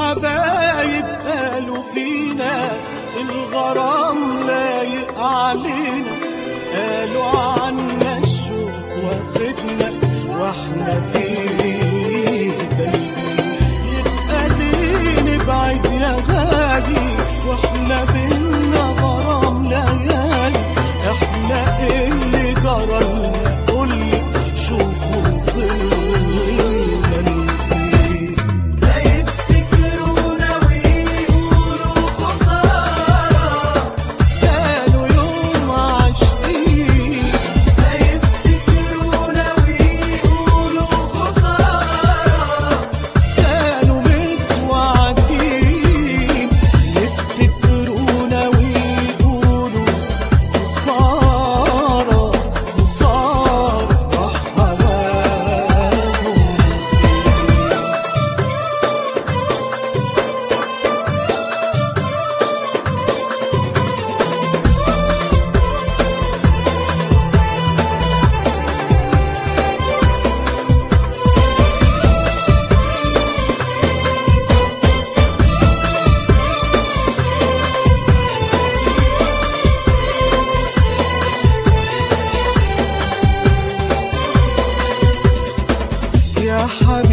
الحبايب قالوا فينا الغرام لايق علينا قالوا عنا الشوق واخدنا واحنا فيه باينين يبقى ليه نبعد يا غالي واحنا بينا غرام ليالي احنا إيه اللي جرالنا قولي شوفوا وصلنا لفين لا يفتكرونا ويقولوا خسارة كانوا يوم عاشقين لا يفتكرونا ويقولوا خسارة كانوا متوعدين يفتكرونا ويقولوا خسارة خسارة هواهم يا حبيبي